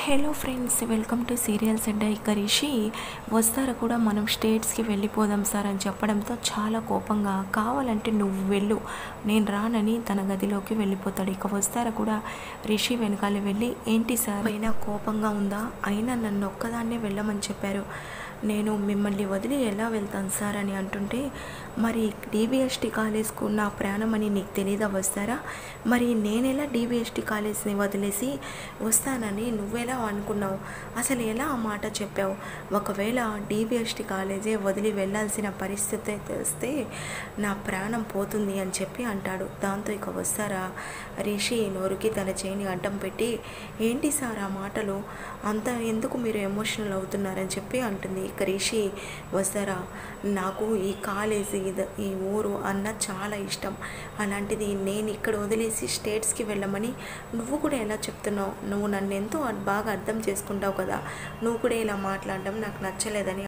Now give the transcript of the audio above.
hello friends welcome to serials and ఇక రిషి వస్తారా కూడా మనం స్టేట్స్కి వెళ్ళిపోదాం సార్ అని చెప్పడంతో చాలా కోపంగా కావాలంటే నువ్వు వెళ్ళు నేను రానని తన గదిలోకి వెళ్ళిపోతాడు ఇక వస్తారా కూడా రిషి వెనకాల వెళ్ళి ఏంటి సార్ అయినా కోపంగా ఉందా అయినా నన్ను ఒక్కదాన్నే వెళ్ళమని చెప్పారు నేను మిమ్మల్ని వదిలి ఎలా వెళ్తాను సార్ అని అంటుంటే మరి డీబీఎస్టీ కాలేజ్కు నా ప్రాణం అని నీకు తెలియదా వస్తారా మరి నేనెలా డీబీఎస్టీ కాలేజ్ని వదిలేసి వస్తానని నువ్వెలా అనుకున్నావు అసలు ఎలా ఆ మాట చెప్పావు ఒకవేళ డీబీఎస్టీ కాలేజే వదిలి వెళ్ళాల్సిన పరిస్థితి తెస్తే నా ప్రాణం పోతుంది అని చెప్పి అంటాడు దాంతో ఇక వస్తారా రిషి నోరుకి తన చేయిని అడ్డం పెట్టి ఏంటి సార్ ఆ మాటలు అంత ఎందుకు మీరు ఎమోషనల్ అవుతున్నారని చెప్పి అంటుంది ఇక రిషి వస్తారా నాకు ఈ కాలేజీ ఇది ఈ ఊరు అన్న చాలా ఇష్టం అలాంటిది నేను ఇక్కడ వదిలేసి స్టేట్స్కి వెళ్ళమని నువ్వు కూడా ఎలా చెప్తున్నావు నువ్వు నన్ను ఎంతో బాగా అర్థం చేసుకుంటావు కదా నువ్వు కూడా ఇలా మాట్లాడడం నాకు నచ్చలేదని